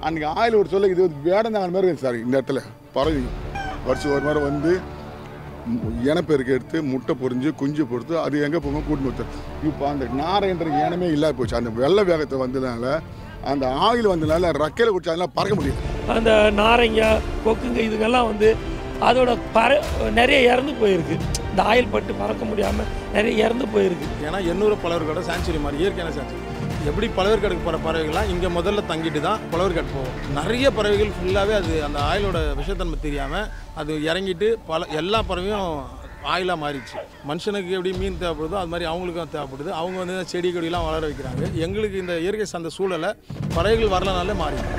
அன்றைக்கி ஆயில் ஒரு சொல்ல இது வேடந்தாங்க மாதிரி இருக்குது சார் இந்த இடத்துல பறவைங்க வருஷம் ஒரு மாதிரி வந்து ம், இனப்பெருக்கு எடுத்து முட்டை பொரிஞ்சு குஞ்சு பொறுத்து அது எங்கே போகும் கூட்டு போச்சு இப்போ அந்த நாரைன்ற இனமே இல்லாத போச்சு அந்த வெள்ளை வேகத்தை வந்ததுனால அந்த ஆயில் வந்ததுனால ரக்கையில் குடிச்சு அதெல்லாம் பறக்க முடியல அந்த நாரைங்க கொக்குங்க இதுங்கெல்லாம் வந்து அதோட பற நிறைய இறந்து போயிருக்கு இந்த ஆயில் பட்டு பறக்க முடியாமல் நிறைய இறந்து போயிருக்கு ஏன்னா எண்ணூறு பழவர்கோட சாங்சுரி மாதிரி இயற்கையான சாங்சுரி எப்படி பழவர்காடுக்கு போகிற பறவைகள்லாம் இங்கே முதல்ல தங்கிட்டு தான் பழவர்காடு போகும் நிறைய பறவைகள் ஃபுல்லாகவே அது அந்த ஆயிலோட விஷத்தன்மை தெரியாமல் அது இறங்கிட்டு பல எல்லா பறவையும் ஆயிலாக மாறிடுச்சு மனுஷனுக்கு எப்படி மீன் தேவைப்படுதோ அது மாதிரி அவங்களுக்கும் தேவைப்படுது அவங்க வந்து செடி கொடியெல்லாம் வளர வைக்கிறாங்க எங்களுக்கு இந்த இயற்கை சார்ந்த சூழலை பறவைகள் வரலனாலே மாறிடும்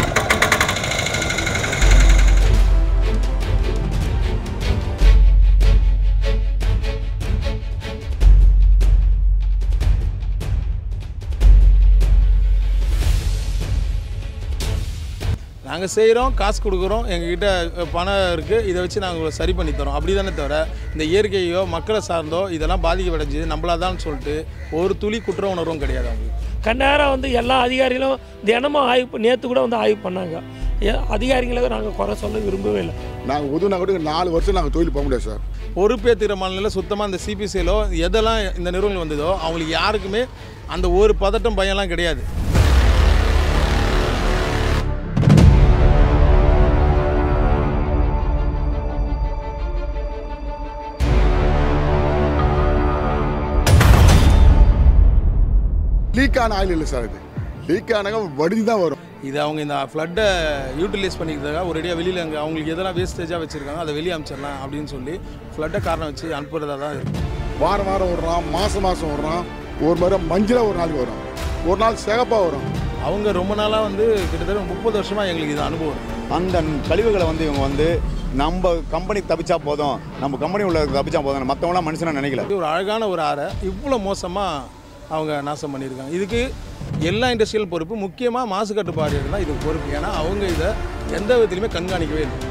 நாங்கள் செய்கிறோம் காசு கொடுக்குறோம் எங்ககிட்ட பணம் இருக்குது இதை வச்சு நாங்கள் உங்களை சரி பண்ணி தரோம் அப்படி தானே தவிர இந்த இயற்கையோ மக்களை சார்ந்தோ இதெல்லாம் பாதிக்கப்படைஞ்சது நம்மளாதான் சொல்லிட்டு ஒரு துளி குற்ற உணர்வும் கிடையாது அவங்களுக்கு கண்ணேரம் வந்து எல்லா அதிகாரிகளும் தினமும் ஆய்வு நேற்று கூட வந்து ஆய்வு பண்ணாங்க ஏ- அதிகாரிகளை நாங்கள் குறை சொல்ல விரும்பவே இல்லை நாங்கள் உதவினா கூட நாலு வருஷம் நாங்கள் தொழில் போக முடியாது சார் பொறுப்பேற்றுகிற மாநில சுத்தமாக இந்த சிபிசியிலோ எதெல்லாம் இந்த நிறுவனங்கள் வந்ததோ அவங்களுக்கு யாருக்குமே அந்த ஒரு பதட்டம் பயம்லாம் கிடையாது லீக் ஆன ஆயில் இல்லை சார் இது லீக் ஆனாங்க வடிஞ்சு தான் வரும் இது அவங்க இந்த ஃப்ளட்டை யூட்டிலைஸ் பண்ணிக்கிறதுக்காக ஒரேடியாக வெளியில் அங்கே அவங்களுக்கு எதெல்லாம் வேஸ்டேஜாக வச்சுருக்காங்க அதை வெளியே அனுப்பிச்சிடலாம் அப்படின்னு சொல்லி ஃப்ளட்டை காரணம் வச்சு அனுப்புறதா தான் இருக்குது வாரம் வாரம் விடுறான் மாதம் மாதம் விடுறான் ஒரு முறை மஞ்சளாக ஒரு நாளைக்கு வரும் ஒரு நாள் சிகப்பாக வரும் அவங்க ரொம்ப நாளாக வந்து கிட்டத்தட்ட முப்பது வருஷமாக எங்களுக்கு இது அனுபவம் இருக்கு. அந்த கழிவுகளை வந்து இவங்க வந்து நம்ம கம்பெனி தப்பிச்சா போதும் நம்ம கம்பெனி உள்ள தப்பிச்சா போதும் மற்றவங்களாம் மனுஷனா நினைக்கல இது ஒரு அழகான ஒரு ஆறை இவ்வளோ மோசமாக அவங்க நாசம் பண்ணியிருக்காங்க இதுக்கு எல்லா இண்டஸ்ட்ரியல் பொறுப்பு முக்கியமாக மாசு கட்டுப்பாடு தான் இதுக்கு பொறுப்பு ஏன்னா அவங்க இதை எந்த விதத்துலையுமே கண்காணிக்கவே இல்லை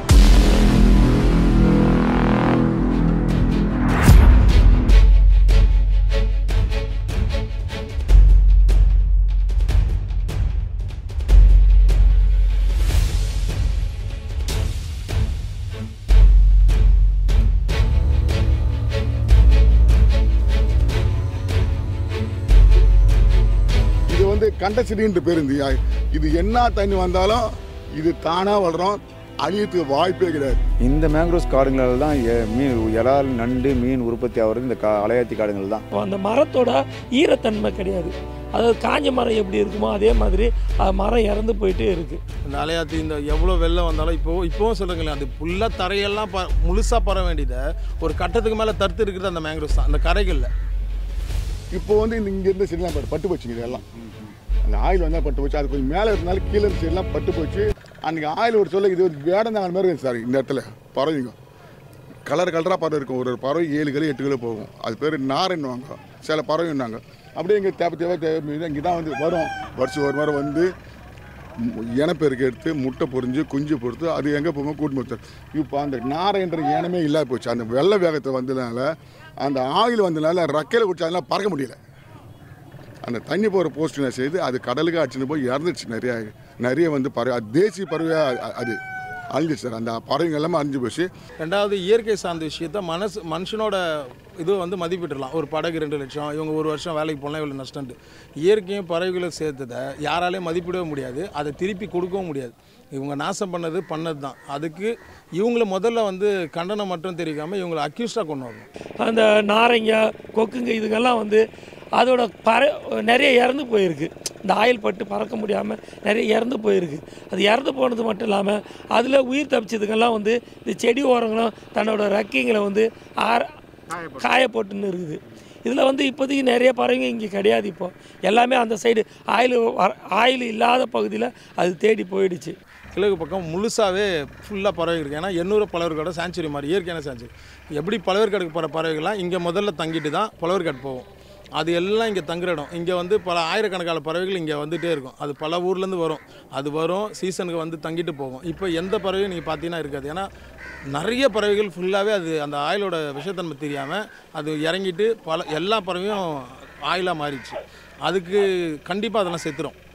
இது வந்து கண்டசிடின்ற பேர் இந்த ஆய். இது என்ன தண்ணி வந்தாலும் இது தானாக வளரும் அழியத்துக்கு வாய்ப்பே கிடையாது இந்த மேங்க்ரோஸ் காடுங்களில் தான் எ- மீன் இறால் நண்டு மீன் உற்பத்தி ஆகிறது இந்த கா அலையாத்தி காடுகள் தான் அந்த மரத்தோட ஈரத்தன்மை கிடையாது அதாவது காஞ்ச மரம் எப்படி இருக்குமோ அதே மாதிரி அது மரம் இறந்து போயிட்டே இருக்குது இந்த அலையாத்தி இந்த எவ்வளோ வெள்ளம் வந்தாலும் இப்போ இப்போவும் சொல்லுங்களேன் அது ஃபுல்லாக தரையெல்லாம் ப முழுசாக பர வேண்டியதை ஒரு கட்டத்துக்கு மேலே தடுத்து இருக்கிறது அந்த மேங்க்ரோஸ் தான் அந்த கரைகளில் இப்போ வந்து இந்த இங்க இருந்த செடிலாம் பட்டு பட்டு போச்சுங்க இதெல்லாம் அந்த ஆயில் வந்தால் பட்டு போச்சு அது கொஞ்சம் மேலே இருந்தாலும் கீழே இருந்த செடிலாம் பட்டு போச்சு அன்றைக்கி ஆயில் ஒரு சொல்ல இது வேடந்தாங்க மாதிரி இருக்குது சார் இந்த இடத்துல பறவைங்க கலர் கலராக பறவை இருக்கும் ஒரு ஒரு பறவை ஏழு கிலோ எட்டு கிலோ போகும் அது பேர் நாரைன்னுவாங்க சில பறவைன்னாங்க அப்படியே இங்கே தேவை தேவை தேவை இங்கே தான் வந்து வரும் வருஷம் ஒரு முறை வந்து ம், இனப்பெருக்கு எடுத்து முட்டை பொரிஞ்சு குஞ்சு பொறுத்து அது எங்கே போகும் கூட்டு போச்சு இப்போ அந்த நாரைன்ற இனமே இல்லாத போச்சு அந்த வெள்ளை வேகத்தை வந்ததுனால அந்த ஆயில் வந்ததுனால ரக்கையில் குடிச்சு அதெல்லாம் பறக்க முடியல அந்த தண்ணி போகிற போஸ்டினை செய்து அது கடலுக்கு அடிச்சுன்னு போய் இறந்துச்சு நிறையா நிறைய வந்து பறவை அது தேசிய பறவையாக அது அழிஞ்சிச்சு சார் அந்த பறவைங்க எல்லாமே அழிஞ்சு போச்சு ரெண்டாவது இயற்கை சார்ந்த விஷயத்த மனசு மனுஷனோட இது வந்து மதிப்பிட்டுலாம் ஒரு படகு ரெண்டு லட்சம் இவங்க ஒரு வருஷம் வேலைக்கு போனால் இவ்வளோ நஷ்டம்ட்டு இயற்கையும் பறவைகளும் சேர்த்ததை யாராலையும் மதிப்பிடவே முடியாது அதை திருப்பி கொடுக்கவும் முடியாது இவங்க நாசம் பண்ணது பண்ணது தான் அதுக்கு இவங்கள முதல்ல வந்து கண்டனம் மட்டும் தெரிவிக்காமல் இவங்களை அக்யூஸ்டாக கொண்டு வரணும் அந்த நாரைங்க கொக்குங்க இதுங்கெல்லாம் வந்து அதோட பற நிறைய இறந்து போயிருக்கு இந்த ஆயில் பட்டு பறக்க முடியாமல் நிறைய இறந்து போயிருக்கு அது இறந்து போனது மட்டும் இல்லாமல் அதில் உயிர் தப்பிச்சதுங்கெல்லாம் வந்து இந்த செடி ஓரங்களும் தன்னோட ரெக்கைங்களை வந்து ஆற காய போட்டுன்னு இருக்குது இதில் வந்து இப்போதைக்கு நிறைய பறவைங்க இங்கே கிடையாது இப்போ எல்லாமே அந்த சைடு ஆயில் ஆயில் இல்லாத பகுதியில் அது தேடி போயிடுச்சு கிழக்கு பக்கம் முழுசாகவே ஃபுல்லாக பறவை இருக்குது ஏன்னா எண்ணூறு பழவர்கோட சாங்சுரி மாதிரி இயற்கையான சாங்சுரி எப்படி பழவர்காடுக்கு போகிற பறவைகள்லாம் இங்கே முதல்ல தங்கிட்டு தான் பழவர்காடு போகும் அது எல்லாம் இங்கே தங்குற இடம் இங்கே வந்து பல ஆயிரக்கணக்கான பறவைகள் இங்கே வந்துகிட்டே இருக்கும் அது பல ஊர்லேருந்து வரும் அது வரும் சீசனுக்கு வந்து தங்கிட்டு போகும் இப்போ எந்த பறவையும் நீங்கள் பார்த்தீங்கன்னா இருக்காது ஏன்னா நிறைய பறவைகள் ஃபுல்லாகவே அது அந்த ஆயிலோட விஷத்தன்மை தெரியாமல் அது இறங்கிட்டு பல எல்லா பறவையும் ஆயிலாக மாறிடுச்சு அதுக்கு கண்டிப்பாக அதெல்லாம் செத்துரும்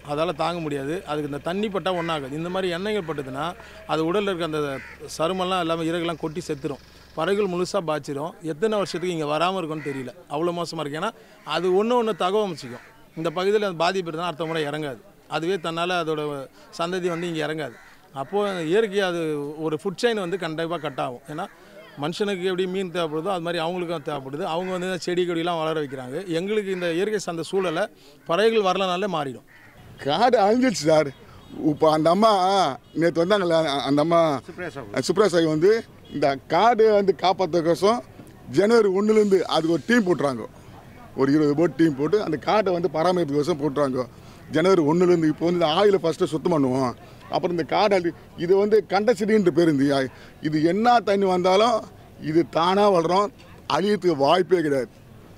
அதால் தாங்க முடியாது அதுக்கு இந்த தண்ணி பட்டால் ஒன்றாகாது இந்த மாதிரி எண்ணெய்கள் பட்டுதுன்னா அது உடலில் இருக்க அந்த சருமெல்லாம் எல்லாமே இறகுலாம் கொட்டி செத்துரும் பறவைகள் முழுசாக பாய்ச்சிரும் எத்தனை வருஷத்துக்கு இங்கே வராமல் இருக்கும்னு தெரியல அவ்வளோ மோசமாக இருக்கு ஏன்னா அது ஒன்று ஒன்று தகவமைச்சிக்கும் இந்த பகுதியில் அந்த பாதிப்பு இருந்தால் அடுத்த முறை இறங்காது அதுவே தன்னால் அதோட சந்ததி வந்து இங்கே இறங்காது அப்போது இயற்கை அது ஒரு ஃபுட் செயின் வந்து கண்டிப்பாக கட் ஆகும் ஏன்னா மனுஷனுக்கு எப்படி மீன் தேவைப்படுதோ அது மாதிரி அவங்களுக்கும் தேவைப்படுது அவங்க வந்து இந்த செடி கொடியெல்லாம் வளர வைக்கிறாங்க எங்களுக்கு இந்த இயற்கை சார்ந்த சூழலை பறவைகள் வரலனாலே மாறிடும் காடு அழிஞ்சிருச்சு சார் இப்போ அந்த அம்மா நேற்று வந்தாங்கல்ல அந்த அம்மா சுப்ரா சாஹி வந்து இந்த காடு வந்து காப்பாற்றுக்கோசம் ஜனவரி ஒன்றுலேருந்து அதுக்கு ஒரு டீம் போட்டுறாங்க ஒரு இருபது போட் டீம் போட்டு அந்த காட்டை வந்து பராமரிப்புக்கோசம் போட்டுறாங்க ஜனவரி ஒன்றுலேருந்து இப்போ வந்து இந்த ஆயிலை ஃபஸ்ட்டு சுத்தம் பண்ணுவோம் அப்புறம் இந்த காடு அழி இது வந்து கண்ட செடின்ற பேர் இந்த ஆய். இது என்ன தண்ணி வந்தாலும் இது தானாக வளரும் அழியத்துக்கு வாய்ப்பே கிடையாது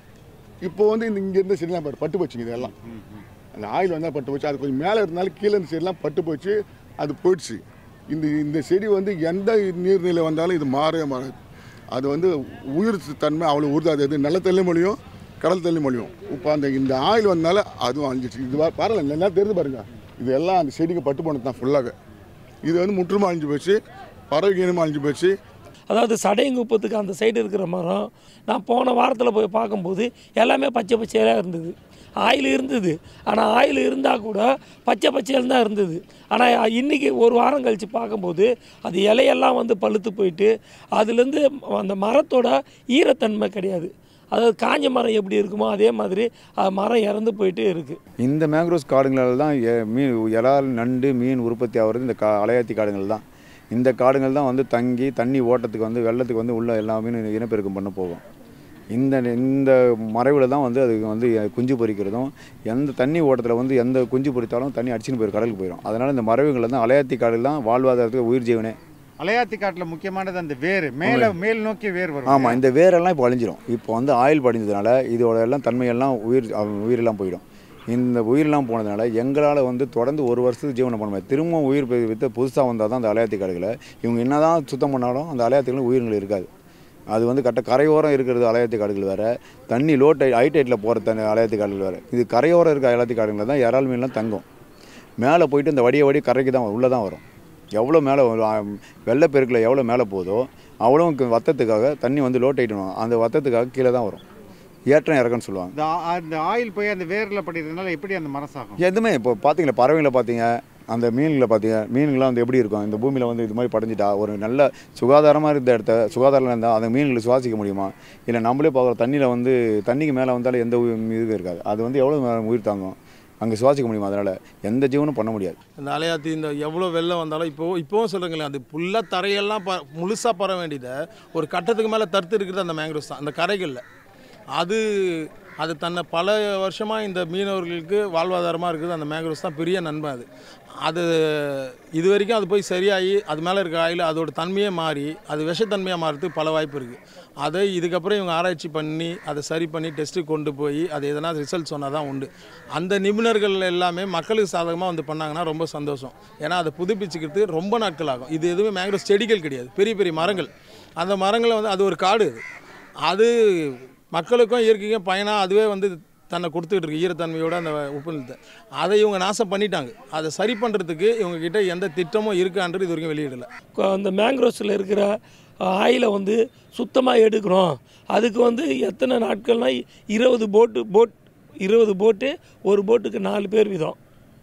இப்போ வந்து இந்த இங்கே இருந்த செடிலாம் பாரு பட்டு போச்சுங்க இதெல்லாம் அந்த ஆயில் வந்தால் பட்டு போச்சு அது கொஞ்சம் மேலே இருந்தாலும் கீழே இருந்த செடிலாம் பட்டு போச்சு அது போயிடுச்சு இந்த இந்த செடி வந்து எந்த நீர்நிலை வந்தாலும் இது மாறவே மாறாது அது வந்து உயிர் தன்மை அவ்வளோ உறுதாது அது நிலத்தள்ளி மொழியும் கடல் தள்ளி மொழியும் இப்போ அந்த இந்த ஆயில் வந்தனால அதுவும் அழிஞ்சிச்சு இது வா- பாருங்க எல்லாம் தெரிஞ்சு பாருங்க இது எல்லாம் அந்த செடிக்கு பட்டு போனது தான் ஃபுல்லாக இது வந்து முற்றுமா அழிஞ்சு போச்சு பறவை இனமும் அழிஞ்சு போச்சு அதாவது சடையங்குப்பத்துக்கு அந்த சைடு இருக்கிற மரம் நான் போன வாரத்தில் போய் பார்க்கும்போது எல்லாமே பச்சை பச்சையாக இருந்தது ஆயில் இருந்தது ஆனால் ஆயில் இருந்தால் கூட பச்சை பச்சையில் தான் இருந்தது ஆனால் இன்றைக்கி ஒரு வாரம் கழித்து பார்க்கும்போது அது இலையெல்லாம் வந்து பழுத்து போயிட்டு அதுலேருந்து அந்த மரத்தோட ஈரத்தன்மை கிடையாது அதாவது காஞ்ச மரம் எப்படி இருக்குமோ அதே மாதிரி அது மரம் இறந்து போயிட்டே இருக்குது இந்த மேங்க்ரோவ்ஸ் காடுங்களால் தான் எ- மீன் இறால் நண்டு மீன் உற்பத்தி ஆகிறது இந்த கா அலையாத்தி காடுகள் தான் இந்த காடுகள் தான் வந்து தங்கி தண்ணி ஓட்டத்துக்கு வந்து வெள்ளத்துக்கு வந்து உள்ள எல்லா மீனும் இனப்பெருக்கம் பண்ண போகும் இந்த இந்த மறைவில் தான் வந்து அதுக்கு வந்து குஞ்சு பொரிக்கிறதும் எந்த தண்ணி ஓட்டத்தில் வந்து எந்த குஞ்சு பொரித்தாலும் தண்ணி அடிச்சுன்னு போயிடும் கடலுக்கு போயிடும் அதனால் இந்த மறைவுகளில் தான் அலையாத்தி காடுகள் தான் வாழ்வாதாரத்துக்கு உயிர் ஜீவனே அலையாத்தி காட்டில் முக்கியமானது அந்த வேர் மேலே மேல் நோக்கி வேர் வரும் ஆமாம் இந்த வேரெல்லாம் இப்போ அழிஞ்சிரும் இப்போ வந்து ஆயில் படிஞ்சதுனால இதோட எல்லாம் தன்மையெல்லாம் உயிர் அஹ் உயிரெல்லாம் போயிடும் இந்த உயிரெல்லாம் போனதுனால எங்களால் வந்து தொடர்ந்து ஒரு வருஷத்துக்கு ஜீவனம் பண்ண முடியாது திரும்ப உயிர் பெ- வித்து புதுசாக வந்தால் தான் அந்த அலையாத்தி காடுகளை இவங்க என்ன தான் சுத்தம் பண்ணாலும் அந்த அலையாத்திகளும் உயிர்கள் இருக்காது அது வந்து கரெக்டாக கரையோரம் இருக்கிறது அலையாத்தி காடுகள் வேறு தண்ணி லோ டை ஹை டைட்டில் போகிற தண்ணி அலையாத்தி காடுகள் வேறு இது கரையோரம் இருக்க அலையாத்தி காடுகளில் தான் இறால் மீன்லாம் தங்கும் மேலே போயிட்டு இந்த வடிய வடி கரைக்கு தான் உள்ளே தான் வரும் எவ்வளோ மேலே வெள்ளப்பெருக்கில் எவ்வளோ மேலே போதோ அவ்வளோ கு- வத்தத்துக்காக தண்ணி வந்து லோ டைட்டணும் அந்த வத்தத்துக்காக கீழே தான் வரும் ஏற்றம் இறக்கம்னு சொல்லுவாங்க இந்த ஆ- அந்த ஆயில் போய் அந்த வேரில் படிக்கிறதுனால எப்படி அந்த மரம் சாகும் எதுவுமே இப்போ பார்த்தீங்களா பறவைகளை பார்த்தீங்க அந்த மீன்களை பார்த்தீங்க மீன்கள்லாம் வந்து எப்படி இருக்கும் இந்த பூமியில் வந்து இது மாதிரி படைஞ்சிட்டா ஒரு நல்ல சுகாதாரமாக இருந்த இடத்த சுகாதாரம் இருந்தால் அந்த மீன்களை சுவாசிக்க முடியுமா இல்லை நம்மளே பார்க்குற தண்ணியில் வந்து தண்ணிக்கு மேலே வந்தாலும் எந்த உயிர் இதுவும் இருக்காது அது வந்து எவ்வளோ உயிர் தாங்கும் அங்கே சுவாசிக்க முடியுமா அதனால் எந்த ஜீவனும் பண்ண முடியாது இந்த அலையாத்தி இந்த எவ்வளோ வெள்ளம் வந்தாலும் இப்போ இப்போவும் சொல்லுங்களேன் அது ஃபுல்லாக தரையெல்லாம் ப முழுசாக பற வேண்டியதை ஒரு கட்டத்துக்கு மேலே தடுத்து இருக்கிறது அந்த மேங்க்ரோவ்ஸ் தான் அந்த கரைகளில் அது அது தன்னை பல வருஷமாக இந்த மீனவர்களுக்கு வாழ்வாதாரமாக இருக்குது அந்த மேங்க்ரோவ்ஸ் தான் பெரிய நன்மை அது அது இது வரைக்கும் அது போய் சரியாகி அது மேலே இருக்க ஆயில் அதோட தன்மையே மாறி அது விஷத்தன்மையாக மாறதுக்கு பல வாய்ப்பு இருக்குது அதை இதுக்கப்புறம் இவங்க ஆராய்ச்சி பண்ணி அதை சரி பண்ணி டெஸ்ட்டுக்கு கொண்டு போய் அது எதனா ரிசல்ட் சொன்னால் தான் உண்டு அந்த நிபுணர்கள் எல்லாமே மக்களுக்கு சாதகமாக வந்து பண்ணாங்கன்னா ரொம்ப சந்தோஷம் ஏன்னா அதை புதுப்பிச்சுக்கிறதுக்கு ரொம்ப நாட்கள் ஆகும் இது எதுவுமே மேங்க்ரோவ் செடிகள் கிடையாது பெரிய பெரிய மரங்கள் அந்த மரங்களை வந்து அது ஒரு காடு அது அது மக்களுக்கும் இயற்கைக்கும் பயனாக அதுவே வந்து தன்னை கொடுத்துக்கிட்டு இருக்கு ஈரத்தன்மையோட அந்த உப்பு நிலத்தை அதை இவங்க நாசம் பண்ணிட்டாங்க அதை சரி பண்ணுறதுக்கு இவங்க கிட்ட எந்த திட்டமும் இருக்கான்றது இது வரைக்கும் வெளியிடலை கொ- அந்த மேங்க்ரோவ்ஸில் இருக்கிற ஆயிலை வந்து சுத்தமாக எடுக்கிறோம் அதுக்கு வந்து எத்தனை நாட்கள்னா இருபது போட்டு போட் இருபது போட்டு ஒரு போட்டுக்கு நாலு பேர் வீதம்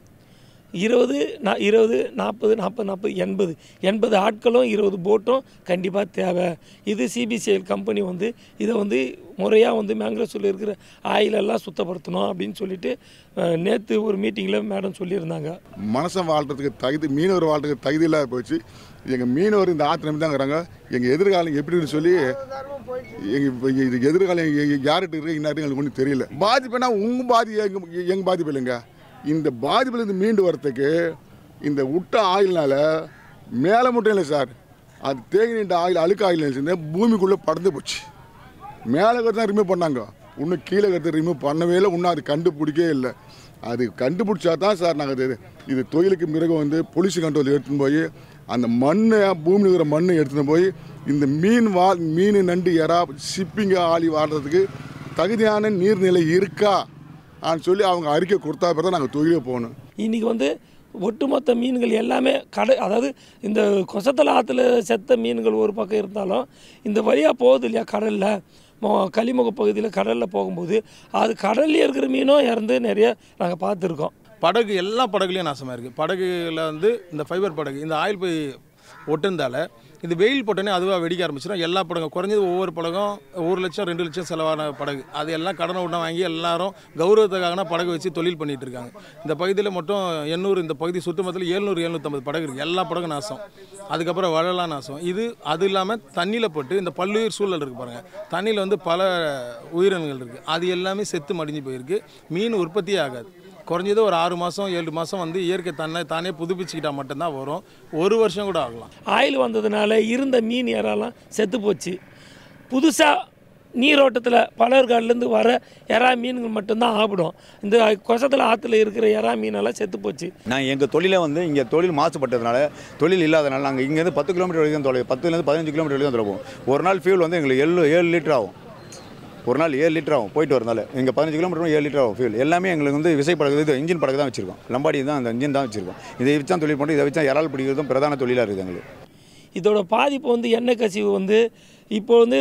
இருபது நா இருபது நாற்பது நாற்பது நாற்பது எண்பது எண்பது ஆட்களும் இருபது போட்டும் கண்டிப்பாக தேவை இது சிபிசிஎல் கம்பெனி வந்து இதை வந்து முறையாக வந்து மேங்க்ரோஸில் இருக்கிற ஆயிலெல்லாம் சுத்தப்படுத்தணும் அப்படின்னு சொல்லிட்டு நேற்று ஒரு மீட்டிங்கில் மேடம் சொல்லியிருந்தாங்க மனுஷன் வாழ்றதுக்கு தகுதி மீனவர் வாழ்றதுக்கு தகுதி இல்லாத போச்சு எங்கள் மீனவர் இந்த ஆற்று நம்பி தாங்கிறாங்க எங்கள் எதிர்காலம் எப்படின்னு சொல்லி எங்கள் இப்போ இது எதிர்காலம் எங்க- யார்கிட்ட இருக்கு இன்னாரு எங்களுக்கு ஒன்றும் தெரியல பாதிப்புனா உங்கள் பாதி எங்கள் எங்கள் பாதிப்பு இல்லைங்க இந்த பாதிப்புலேருந்து மீண்டு வரத்துக்கு இந்த விட்ட ஆயில்னால மேலே மட்டும் இல்லை சார் அது தேங்கி நின்ற ஆயில் அழுக்கு ஆயில் சேர்ந்து பூமிக்குள்ளே படந்து போச்சு மேலே கருத்து தான் ரிமூவ் பண்ணாங்க இன்னும் கீழே கருத்து ரிமூவ் பண்ணவே இல்லை இன்னும் அது கண்டுபிடிக்கவே இல்லை அது கண்டுபிடிச்சா தான் சார் நாங்கள் இது இது தொழிலுக்கு பிறகு வந்து பொலியூஷன் கண்ட்ரோல் எடுத்துன்னு போய் அந்த மண்ணை பூமியில் இருக்கிற மண்ணை எடுத்துன்னு போய் இந்த மீன் வா மீன் நண்டு எறா ஷிப்பிங்க ஆளி வாடுறதுக்கு தகுதியான நீர்நிலை இருக்கா ஆன்னு சொல்லி அவங்க அறிக்கை கொடுத்தா பிறகு தான் நாங்கள் தொழிலே போகணும் இன்றைக்கி வந்து ஒட்டுமொத்த மீன்கள் எல்லாமே கடை அதாவது இந்த கொசத்தல ஆற்றுல செத்த மீன்கள் ஒரு பக்கம் இருந்தாலும் இந்த வழியாக போகுது இல்லையா கடலில் மொ கலிமுக பகுதியில் கடலில் போகும்போது அது கடல்லே இருக்கிற மீனும் இறந்து நிறைய நாங்கள் பார்த்துருக்கோம் படகு எல்லா படகுலையும் நாசமாக இருக்குது படகுல வந்து இந்த ஃபைபர் படகு இந்த ஆயில் போய் ஒட்டுந்தால இது வெயில் போட்டோன்னே அதுவாக வெடிக்க ஆரம்பிச்சிடும் எல்லா படகும் குறைஞ்சது ஒவ்வொரு படகும் ஒரு லட்சம் ரெண்டு லட்சம் செலவான படகு அது எல்லாம் கடனை உடனே வாங்கி எல்லாரும் கௌரவத்துக்காக படகு வச்சு தொழில் பண்ணிட்டு இருக்காங்க இந்த பகுதியில் மட்டும் எண்ணூறு இந்த பகுதி சுத்தமத்தில் ஏழ்நூறு எழுநூற்றம்பது படகு இருக்குது எல்லா படகும் நாசம் அதுக்கப்புறம் வழலாம் நாசம் இது அது இல்லாமல் தண்ணியில் போட்டு இந்த பல்லுயிர் சூழல் இருக்குது பாருங்கள் தண்ணியில் வந்து பல உயிரினங்கள் இருக்குது அது எல்லாமே செத்து மடிஞ்சு போயிருக்கு மீன் உற்பத்தியே ஆகாது குறைஞ்சது ஒரு ஆறு மாதம் ஏழு மாதம் வந்து இயற்கை தன்னை தானே புதுப்பிச்சுக்கிட்டா மட்டும்தான் வரும் ஒரு வருஷம் கூட ஆகலாம் ஆயில் வந்ததுனால இருந்த மீன் இறாலாம் செத்து போச்சு புதுசாக நீரோட்டத்தில் பலர்காட்லேருந்து வர எறா மீன்கள் மட்டும்தான் ஆப்பிடும் இந்த கொசத்தில் ஆற்றுல இருக்கிற எறா மீனெல்லாம் செத்து போச்சு நான் எங்கள் தொழிலை வந்து இங்கே தொழில் மாசுபட்டதுனால தொழில் இல்லாதனால நாங்கள் இங்கேருந்து பத்து கிலோமீட்டர் வரைக்கும் தொலை பத்துலேருந்து பதினஞ்சு கிலோமீட்டர் வரைக்கும் தொலைவோம் ஒரு நாள் ஃபியூல் வந்து எங்களுக்கு ஏழு ஏழு லிட்டர் ஆகும் ஒரு நாள் ஏழு லிட்டர் ஆகும் போயிட்டு வரனால இங்கே பதினஞ்சு கிலோமீட்டர் ஏழு லிட்டர் ஆகும் ஃபியூல் எல்லாமே எங்களுக்கு வந்து விசை படகு இது இன்ஜின் படகு தான் வச்சிருக்கோம் லம்பாடி தான் அந்த இன்ஜின் தான் வச்சிருக்கோம் இதை வச்சு தான் தொழில் பண்ணுறோம் இதை வச்சு தான் இறால் பிடிக்கிறதும் பிரதான தொழிலாக இருக்குது எங்களுக்கு இதோட பாதிப்பு வந்து எண்ணெய் கசிவு வந்து இப்போ வந்து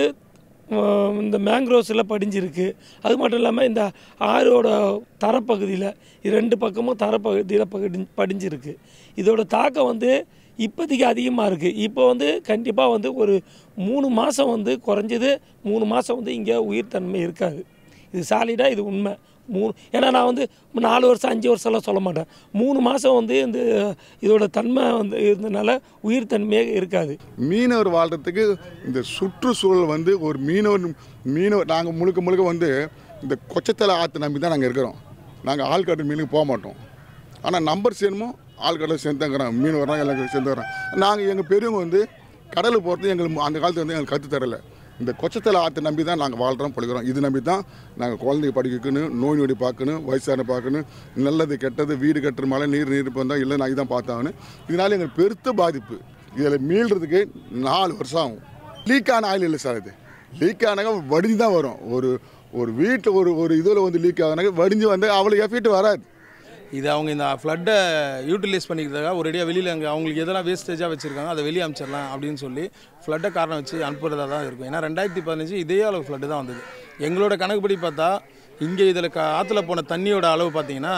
அஹ், இந்த மேங்க்ரோவ்ஸில் படிஞ்சிருக்கு அது மட்டும் இல்லாமல் இந்த ஆறோட தரப்பகுதியில் ரெண்டு பக்கமும் தரப்பகுதியில் படி படிஞ்சிருக்கு இதோட தாக்கம் வந்து இப்போதைக்கு அதிகமாக இருக்குது இப்போ வந்து கண்டிப்பாக வந்து ஒரு மூணு மாதம் வந்து குறைஞ்சது மூணு மாதம் வந்து இங்கே உயிர்த்தன்மை இருக்காது இது சாலிடாக இது உண்மை மூணு ஏன்னா நான் வந்து நாலு வருஷம் அஞ்சு வருஷம்லாம் சொல்ல மாட்டேன் மூணு மாதம் வந்து இந்த இதோட தன்மை வந்து இருந்தனால உயிர்த்தன்மையே இருக்காது மீனவர் வாழ்கிறதுக்கு இந்த சுற்றுச்சூழல் வந்து ஒரு மீனவர் மீனவர் நாங்கள் முழுக்க முழுக்க வந்து இந்த கொச்சத்தலை ஆற்று நம்பி தான் நாங்கள் இருக்கிறோம் நாங்கள் ஆள்காட்டு மீனுக்கு போக மாட்டோம் ஆனால் நம்பர் சேருமோ ஆள்காட்டில் சேர்ந்துங்கிறோம் மீன் வர்றாங்க எல்லாம் சேர்ந்துக்கிறோம் நாங்கள் எங்கள் பெரியவங்க வந்து கடலுக்கு போகிறது எங்களுக்கு அந்த காலத்தில் வந்து எங்களுக்கு கற்று தரல இந்த கொச்சத்தலை ஆற்றை நம்பி தான் நாங்கள் வாழ்கிறோம் பிழைக்கிறோம் இது நம்பி தான் நாங்கள் குழந்தைங்க படிக்கணும் நோய் நொடி பார்க்கணும் வயசான பார்க்கணும் நல்லது கெட்டது வீடு கட்டுற மழை நீர் நீர் வந்தால் இல்லை நான் இதான் பார்த்தாங்கன்னு இதனால எங்களுக்கு பெருத்த பாதிப்பு இதில் மீள்றதுக்கு நாலு வருஷம் ஆகும் லீக் ஆன ஆயில் இல்லை சார் இது லீக் ஆனாக்க வடிஞ்சு தான் வரும் ஒரு ஒரு வீட்டில் ஒரு ஒரு இதில் வந்து லீக் ஆகுனாக்க வடிஞ்சு வந்து அவ்வளோ எஃபெக்ட் வராது இது அவங்க இந்த ஃப்ளட்டை யூட்டிலைஸ் பண்ணிக்கிறதுக்காக ஒரேடியாக வெளியில் அங்கே அவங்களுக்கு எதெல்லாம் வேஸ்டேஜாக வச்சுருக்காங்க அதை வெளியே அனுப்பிச்சிடலாம் அப்படின்னு சொல்லி ஃப்ளட்டை காரணம் வச்சு அனுப்புறதா தான் இருக்கும் ஏன்னா ரெண்டாயிரத்தி பதினஞ்சு இதே அளவு ஃப்ளட்டு தான் வந்தது எங்களோட கணக்குப்படி பார்த்தா இங்கே இதில் க ஆற்றுல போன தண்ணியோட அளவு பார்த்தீங்கன்னா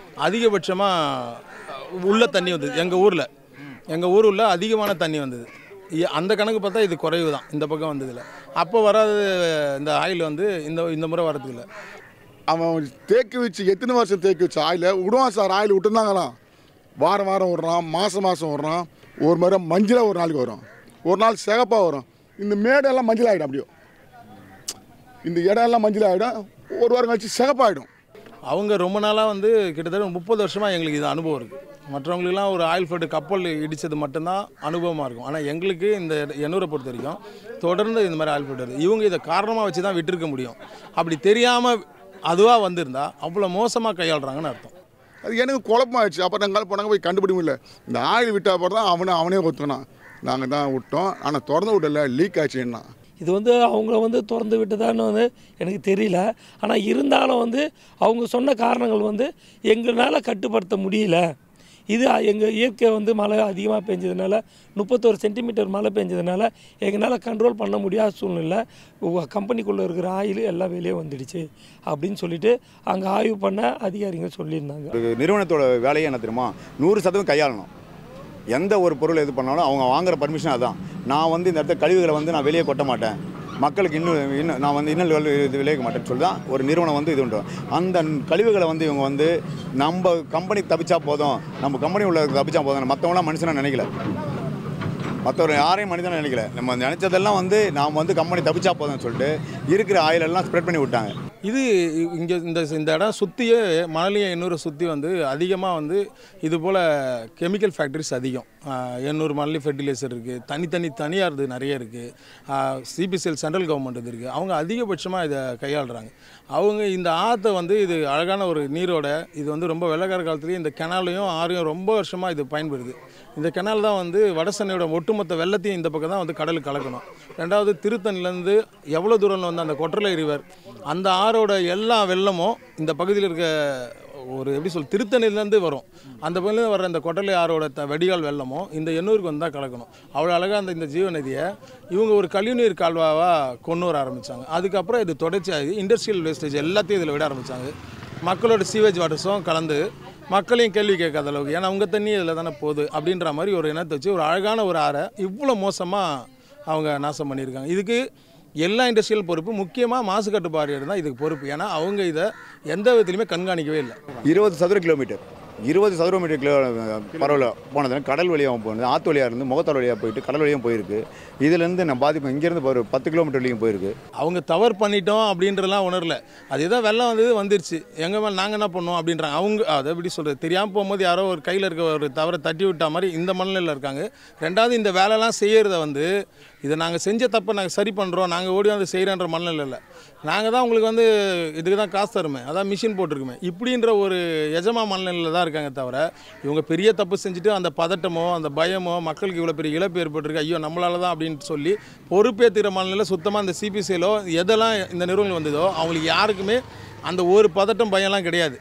அதிகபட்சமாக உள்ள தண்ணி வந்தது எங்கள் ஊரில் எங்கள் ஊர் உள்ள அதிகமான தண்ணி வந்தது இ- அந்த கணக்கு பார்த்தா இது குறைவு தான் இந்த பக்கம் வந்ததில்ல அப்போ வராத இந்த ஆயில் வந்து இந்த இந்த முறை வரதுக்கு இல்லை அவன் தேக்கி வச்சு எத்தனை வருஷம் தேக்கி வச்ச ஆயில விடுவான் சார் ஆயில் விட்டுருந்தாங்களாம் வாரம் வாரம் விட்றான் மாதம் மாதம் விட்றான் ஒரு முறை மஞ்சளாக ஒரு நாளைக்கு வரும் ஒரு நாள் சிகப்பாக வரும் இந்த மேடெல்லாம் மஞ்சள் ஆகிடும் அப்படியே இந்த இடம் எல்லாம் மஞ்சள் ஆகிடும் ஒரு வாரம் கழிச்சு சிகப்பாயிடும் அவங்க ரொம்ப நாளாக வந்து கிட்டத்தட்ட முப்பது வருஷமாக எங்களுக்கு இது அனுபவம் இருக்குது மற்றவங்களுக்குலாம் ஒரு ஆயில் ஃப்ளட் கப்பல் இடித்தது மட்டும்தான் அனுபவமாக இருக்கும் ஆனால் எங்களுக்கு இந்த எண்ணூரை பொறுத்த வரைக்கும் தொடர்ந்து இந்த மாதிரி ஆயில் ஃப்ளட் வருது இவங்க இதை காரணமாக வச்சு தான் விட்டுருக்க முடியும் அப்படி தெரியாமல் அதுவாக வந்திருந்தா அவ்வளோ மோசமாக கையாளுறாங்கன்னு அர்த்தம் அது எனக்கு குழப்பமாயிடுச்சு அப்புறம் நாங்கள் போனாங்க போய் கண்டுபிடிக்க முடியல இந்த ஆயில் விட்டா அப்புறம் தான் அவனே அவனே ஒத்துனான் நாங்கள் தான் விட்டோம் ஆனால் திறந்து விடல லீக் ஆச்சுன்னா இது வந்து அவங்கள வந்து திறந்து விட்டதான்னு வந்து எனக்கு தெரியல ஆனால் இருந்தாலும் வந்து அவங்க சொன்ன காரணங்கள் வந்து எங்களால் கட்டுப்படுத்த முடியல இது எங்கள் இயற்கை வந்து மழை அதிகமாக பெஞ்சதுனால முப்பத்தோரு சென்டிமீட்டர் மழை பெஞ்சதுனால எங்களால் கண்ட்ரோல் பண்ண முடியாத சூழ்நிலை கம்பெனிக்குள்ளே இருக்கிற ஆயில் எல்லாம் வெளியே வந்துடுச்சு அப்படின்னு சொல்லிட்டு அங்கே ஆய்வு பண்ண அதிகாரிங்க சொல்லியிருந்தாங்க ஒரு நிறுவனத்தோட வேலையை என்ன தெரியுமா நூறு சதவீதம் கையாளணும் எந்த ஒரு பொருள் எது பண்ணாலும் அவங்க வாங்குற பர்மிஷன் அதான் நான் வந்து இந்த இடத்துல கழிவுகளை வந்து நான் வெளியே கொட்ட மாட்டேன் மக்களுக்கு இன்னும் இன்னும் நான் வந்து இன்னும் விளை- இது விளைவிக்க மாட்டேன்னு சொல்லி தான் ஒரு நிறுவனம் வந்து இது பண்ணுறோம் அந்த கழிவுகளை வந்து இவங்க வந்து நம்ம கம்பெனி தப்பிச்சா போதும் நம்ம கம்பெனி உள்ள தப்பிச்சா போதும் மற்றவங்களாம் மனுஷனாக நினைக்கல மற்றவர் யாரையும் மனிதனை நினைக்கல நம்ம நினைச்சதெல்லாம் வந்து நாம் வந்து கம்பெனி தப்பிச்சா போதும்னு சொல்லிட்டு இருக்கிற ஆயில் எல்லாம் ஸ்ப்ரெட் பண்ணி விட்டாங்க இது இங்கே இந்த இந்த இடம் சுற்றியே மணலியை எண்ணூரை சுற்றி வந்து அதிகமாக வந்து இது போல் கெமிக்கல் ஃபேக்ட்ரிஸ் அதிகம் ஆஹ் எண்ணூறு மணலி ஃபெர்டிலைசர் இருக்குது தனித்தனி தனியார் நிறைய இருக்குது சிபிசிஎல் சென்ட்ரல் கவர்மெண்ட் இது இருக்குது அவங்க அதிகபட்சமாக இதை கையாளுறாங்க அவங்க இந்த ஆற்றை வந்து இது அழகான ஒரு நீரோட இது வந்து ரொம்ப வெள்ளக்கார காலத்துலேயும் இந்த கெனாலையும் ஆறையும் ரொம்ப வருஷமாக இது பயன்படுது இந்த கெனால் தான் வந்து வடசென்னையோட ஒட்டுமொத்த வெள்ளத்தையும் இந்த பக்கம் தான் வந்து கடலுக்கு கலக்கணும் ரெண்டாவது திருத்தணிலேருந்து எவ்வளோ தூரம்ல வந்து அந்த கொற்றலை ரிவர் அந்த ஆறோட எல்லா வெள்ளமும் இந்த பகுதியில் இருக்க ஒரு எப்படி சொல் திருத்தணிலேருந்து வரும் அந்த பகுதியில் வர இந்த கொட்டலை ஆறோட த வெடிகால் வெள்ளமும் இந்த எண்ணூருக்கு வந்து தான் கலக்கணும் அவ்வளோ அழகாக அந்த இந்த ஜீவநதியை இவங்க ஒரு கழிவுநீர் கால்வாவாக கொண்டு வர ஆரம்பித்தாங்க அதுக்கப்புறம் இது தொடர்ச்சியாகி இண்டஸ்ட்ரியல் வேஸ்டேஜ் எல்லாத்தையும் இதில் விட ஆரம்பித்தாங்க மக்களோட சீவேஜ் வாட்டர்ஸும் கலந்து மக்களையும் கேள்வி கேட்காத அளவுக்கு ஏன்னா அவங்க தண்ணி இதில் தானே போகுது அப்படின்ற மாதிரி ஒரு எண்ணத்தை வச்சு ஒரு அழகான ஒரு ஆறை இவ்வளோ மோசமாக அவங்க நாசம் பண்ணியிருக்காங்க இதுக்கு எல்லா இண்டஸ்ட்ரியல் பொறுப்பு முக்கியமாக மாசு கட்டுப்பாடு தான் இதுக்கு பொறுப்பு ஏன்னா அவங்க இதை எந்த விதத்துலையுமே கண்காணிக்கவே இல்லை இருபது சதுர கிலோமீட்டர் இருபது சதுர மீட்டர் கிலோ பரவல போனது கடல் வழியாக போனது ஆற்று வழியாக இருந்து முகத்தால் வழியாக போயிட்டு கடல் வழியாக போயிருக்கு இதுலேருந்து நான் பாதிப்பு இங்கேருந்து ஒரு பத்து கிலோமீட்டர் வரைக்கும் போயிருக்கு அவங்க தவறு பண்ணிட்டோம் அப்படின்றலாம் உணரல அது ஏதோ வெள்ளம் வந்தது வந்துருச்சு எங்கள் மேலே நாங்கள் என்ன பண்ணோம் அப்படின்றாங்க அவங்க அதை எப்படி சொல்கிறது தெரியாமல் போகும்போது யாரோ ஒரு கையில் இருக்க ஒரு தவறை தட்டி விட்டா மாதிரி இந்த மனநிலையில் இருக்காங்க ரெண்டாவது இந்த வேலைலாம் செய்யறத வந்து இதை நாங்கள் செஞ்ச தப்பை நாங்கள் சரி பண்ணுறோம் நாங்கள் ஓடி வந்து செய்கிறன்ற மனநிலை இல்லை நாங்கள் தான் உங்களுக்கு வந்து இதுக்கு தான் காசு தருமே அதான் மிஷின் போட்டிருக்குமே இப்படின்ற ஒரு எஜமா மனநிலையில் தான் இருக்காங்க தவிர இவங்க பெரிய தப்பு செஞ்சுட்டு அந்த பதட்டமோ அந்த பயமோ மக்களுக்கு இவ்வளோ பெரிய இழப்பு ஏற்பட்டிருக்கு ஐயோ நம்மளால தான் அப்படின்னு சொல்லி பொறுப்பேற்றுக்கிற மனநிலையில் சுத்தமாக இந்த சிபிசியிலோ எதெல்லாம் இந்த நிறுவனங்கள் வந்ததோ அவங்களுக்கு யாருக்குமே அந்த ஒரு பதட்டம் பயம்லாம் கிடையாது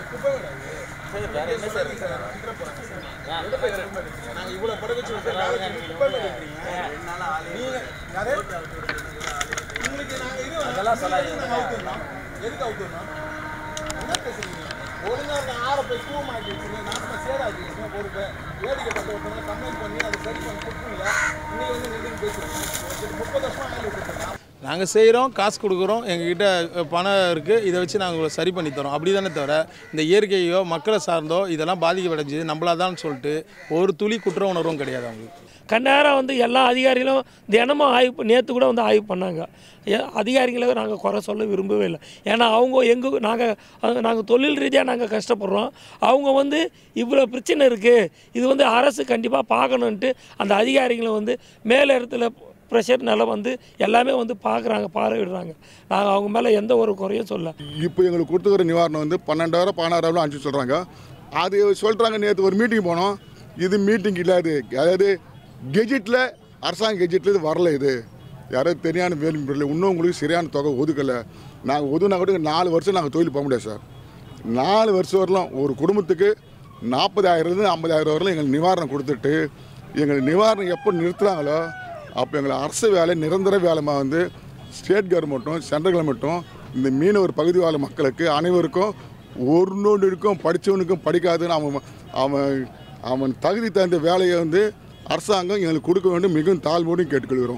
நாங்கள் செய்கிறோம் காசு கொடுக்குறோம் எங்ககிட்ட பணம் இருக்குது இதை வச்சு நாங்கள் உங்களை சரி பண்ணி தரோம் அப்படி தானே தவிர இந்த இயற்கையோ மக்களை சார்ந்தோ இதெல்லாம் பாதிக்கப்படைஞ்சது நம்மளாதான் சொல்லிட்டு ஒரு துளி குற்ற உணர்வும் கிடையாது அவங்களுக்கு கண்ணாரம் வந்து எல்லா அதிகாரிகளும் தினமும் ஆய்வு நேற்று கூட வந்து ஆய்வு பண்ணாங்க ஏ- அதிகாரிகளை நாங்கள் குறை சொல்ல விரும்பவே இல்லை ஏன்னா அவங்க எங்கள் நாங்கள் நாங்கள் தொழில் ரீதியாக நாங்கள் கஷ்டப்படுறோம் அவங்க வந்து இவ்வளோ பிரச்சனை இருக்குது இது வந்து அரசு கண்டிப்பாக பார்க்கணுன்ட்டு அந்த அதிகாரிகளை வந்து மேலே இடத்துல ப்ரெஷர்னால வந்து எல்லாமே வந்து பார்க்குறாங்க பார்வையிடுறாங்க நாங்கள் அவங்க மேலே எந்த ஒரு குறையும் சொல்ல இப்போ எங்களுக்கு கொடுத்துக்கிற நிவாரணம் வந்து பன்னெண்டாயிரம் பதினாறாயிரம் அனுப்பிச்சு சொல்கிறாங்க அது சொல்கிறாங்க நேற்று ஒரு மீட்டிங் போனோம் இது மீட்டிங் இல்லாது அதாவது கெஜெட்டில் அரசாங்க கெஜெட்டில் இது வரல இது யாராவது தெரியான வேலை முறையில் இன்னும் உங்களுக்கு சரியான தொகை ஒதுக்கலை நாங்கள் ஒதுனா கூட நாலு வருஷம் நாங்கள் தொழில் போக முடியாது சார் நாலு வருஷம் வரலாம் ஒரு குடும்பத்துக்கு நாற்பதாயிரத்துலேருந்து ஐம்பதாயிரம் வரலாம் எங்களுக்கு நிவாரணம் கொடுத்துட்டு எங்களுக்கு நிவாரணம் எப்போ நிறுத்துறாங்களோ அப்போ எங்களை அரசு வேலை நிரந்தர வேலைமாக வந்து ஸ்டேட் கவர்மெண்ட்டும் சென்ட்ரல் கவர்மெண்ட்டும் இந்த மீனவர் பகுதி வாழ் மக்களுக்கு அனைவருக்கும் ஒரு நோண்டுக்கும் படித்தவனுக்கும் படிக்காதுன்னு அவன் அவன் அவன் தகுதி தகுந்த வேலையை வந்து அரசாங்கம் எங்களுக்கு கொடுக்க வேண்டும் மிகவும் தாழ்வோடும் கேட்டுக்கொள்கிறோம்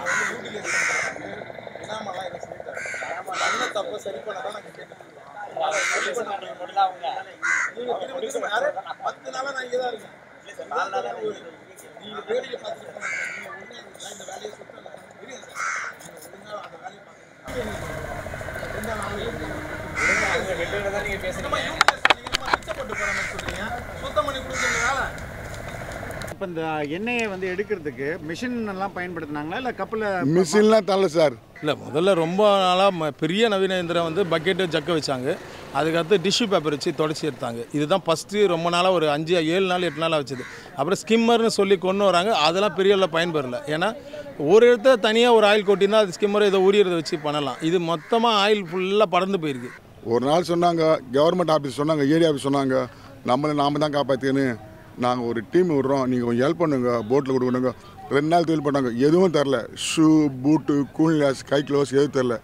இப்போ இந்த எண்ணெயை வந்து எடுக்கிறதுக்கு மிஷின் எல்லாம் பயன்படுத்தினாங்களா இல்லை கப்பலில் மிஷின்லாம் தரல சார் இல்லை முதல்ல ரொம்ப நாளாக பெரிய நவீன இயந்திரம் வந்து பக்கெட்டு ஜக்க வச்சாங்க அதுக்கடுத்து டிஷ்யூ பேப்பர் வச்சு தொடச்சி எடுத்தாங்க இதுதான் ஃபஸ்ட்டு ரொம்ப நாளாக ஒரு அஞ்சு ஏழு நாள் எட்டு நாளாக வச்சது அப்புறம் ஸ்கிம்மர்னு சொல்லி கொண்டு வராங்க அதெல்லாம் பெரிய அளவில் பயன்பெறல ஏன்னா ஒரு இடத்துல தனியாக ஒரு ஆயில் கொட்டினா அது ஸ்கிம்மர் ஏதோ உரியறதை வச்சு பண்ணலாம் இது மொத்தமாக ஆயில் ஃபுல்லாக பறந்து போயிருக்கு ஒரு நாள் சொன்னாங்க கவர்மெண்ட் ஆஃபீஸ் சொன்னாங்க ஏரியா ஆஃபீஸ் சொன்னாங்க நம்மளை நாம தான் காப்பாற்றிக்கணும் நாங்கள் ஒரு டீம் விடுறோம் நீங்கள் கொஞ்சம் ஹெல்ப் பண்ணுங்க போட்டில் கொடுக்கணுங்க ரெண்டு நாள் தொழில் பண்ணாங்க எதுவும் தரல ஷூ பூட்டு கூல் கிளாஸ் கை க்ளோஸ் எதுவும் தரல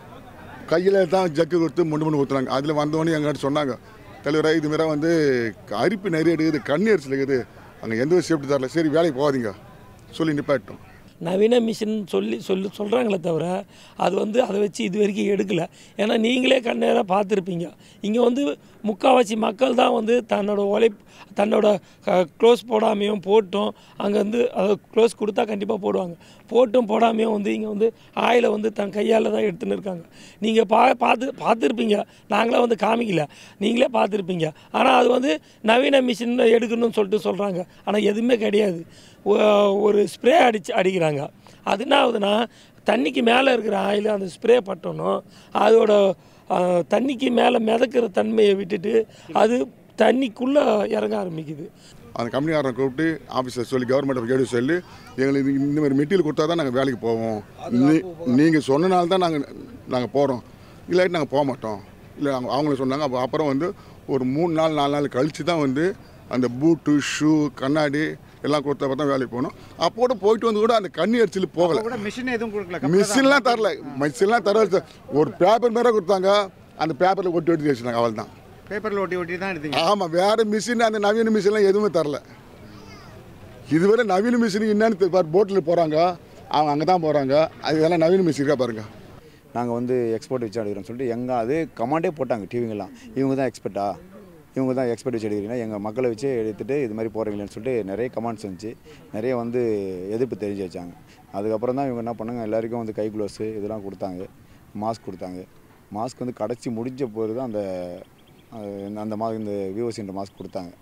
கையில் தான் ஜக்கு கொடுத்து முண்டு முண்டு ஊற்றுறாங்க அதில் வந்தவொடனே எங்கிட்ட சொன்னாங்க தலைவராக இது மாரி வந்து அரிப்பு நிறைய எடுக்குது கண்ணீரிச்சல் இருக்குது அங்கே எந்த ஒரு சேஃப்டி தரல சரி வேலைக்கு போகாதீங்க சொல்லி நிப்பாட்டோம் நவீன மிஷின் சொல்லி சொல்லி சொல்கிறாங்களே தவிர அது வந்து அதை வச்சு இது வரைக்கும் எடுக்கலை ஏன்னா நீங்களே கண்ணேராக பார்த்துருப்பீங்க இங்கே வந்து முக்கால்வாசி மக்கள் தான் வந்து தன்னோட உழைப் தன்னோட க்ளோஸ் போடாமையும் போட்டும் அங்கே வந்து அதை க்ளோஸ் கொடுத்தா கண்டிப்பாக போடுவாங்க போட்டும் போடாமையும் வந்து இங்கே வந்து ஆயிலை வந்து தன் கையால் தான் எடுத்துன்னு இருக்காங்க நீங்கள் பா பார்த்து பார்த்துருப்பீங்க நாங்களாம் வந்து காமிக்கல நீங்களே பார்த்துருப்பீங்க ஆனால் அது வந்து நவீன மிஷின் எடுக்கணும்னு சொல்லிட்டு சொல்கிறாங்க ஆனால் எதுவுமே கிடையாது ஒ- ஒரு ஸ்ப்ரே அடிச்சு அடிக்கிறாங்க அது என்ன ஆகுதுன்னா தண்ணிக்கு மேலே இருக்கிற ஆயில் அந்த ஸ்ப்ரே பட்டணும் அதோட அஹ், தண்ணிக்கு மேலே மிதக்கிற தன்மையை விட்டுட்டு அது தண்ணிக்குள்ளே இறங்க ஆரம்பிக்குது அந்த கம்பெனிக்காரனை கூப்பிட்டு ஆஃபீஸர் சொல்லி கவர்மெண்ட் கேட்டு சொல்லி எங்களுக்கு இது- இந்த மாதிரி மெட்டீரியல் கொடுத்தா தான் நாங்கள் வேலைக்கு போவோம் நீ- நீங்கள் சொன்னனால தான் நாங்கள் நாங்கள் போகிறோம் இல்லாட்டி நாங்கள் போக மாட்டோம் இல்லை அவங்க அவங்கள சொன்னாங்க அப்போ அப்புறம் வந்து ஒரு மூணு நாள் நாலு நாள் கழித்து தான் வந்து அந்த பூட்டு ஷூ கண்ணாடி எல்லாம் கொடுத்த தான் வேலைக்கு போகணும் அப்போட போயிட்டு வந்து கூட அந்த கண்ணி எரிச்சல் போகலை கூட மிஷின் எதுவும் கொடுக்கல கப்பல்ல தான் மிஷின்லாம் தரல மிஷின்லாம் தர ஒரு பேப்பர் மேலே கொடுத்தாங்க அந்த பேப்பரில் ஒட்டி ஒட்டி வச்சுருந்தாங்க அவள் தான் பேப்பர்ல ஒட்டி ஒட்டி தான் எடுத்தீங்க ஆமாம் வேறு மிஷின் அந்த நவீன மிஷின்லாம் எதுவுமே தரல இதுவரை நவீன மிஷின் என்னன்னு பாரு போட்டில் போகிறாங்க அவங்க அங்கே தான் போகிறாங்க அது இதெல்லாம் நவீன மிஷின் இருக்கா பாருங்க நாங்கள் வந்து எக்ஸ்போர்ட் வச்சு எடுக்கிறோம்னு சொல்லிட்டு எங்கள் அது கமாண்டே போட்டாங்க டிவிங்கெல்லாம் இவங்க தான் எக்ஸ்பர்ட்டா இவங்க தான் எக்ஸ்பர்ட் வச்சு எடுக்கிறீங்கன்னா எங்கள் மக்களை வச்சு எடுத்துகிட்டு இது மாதிரி போகிறீங்களேன்னு சொல்லிட்டு நிறைய கமெண்ட்ஸ் வந்துச்சு நிறைய வந்து எதிர்ப்பு தெரிஞ்சு வச்சாங்க அதுக்கப்புறம் தான் இவங்க என்ன பண்ணாங்க எல்லாருக்கும் வந்து கை க்ளோஸு இதெல்லாம் கொடுத்தாங்க மாஸ்க் கொடுத்தாங்க மாஸ்க் வந்து கடைச்சி முடிஞ்ச போது தான் அந்த அஹ், அந்த மா இந்த விவோசின்ற மாஸ்க் கொடுத்தாங்க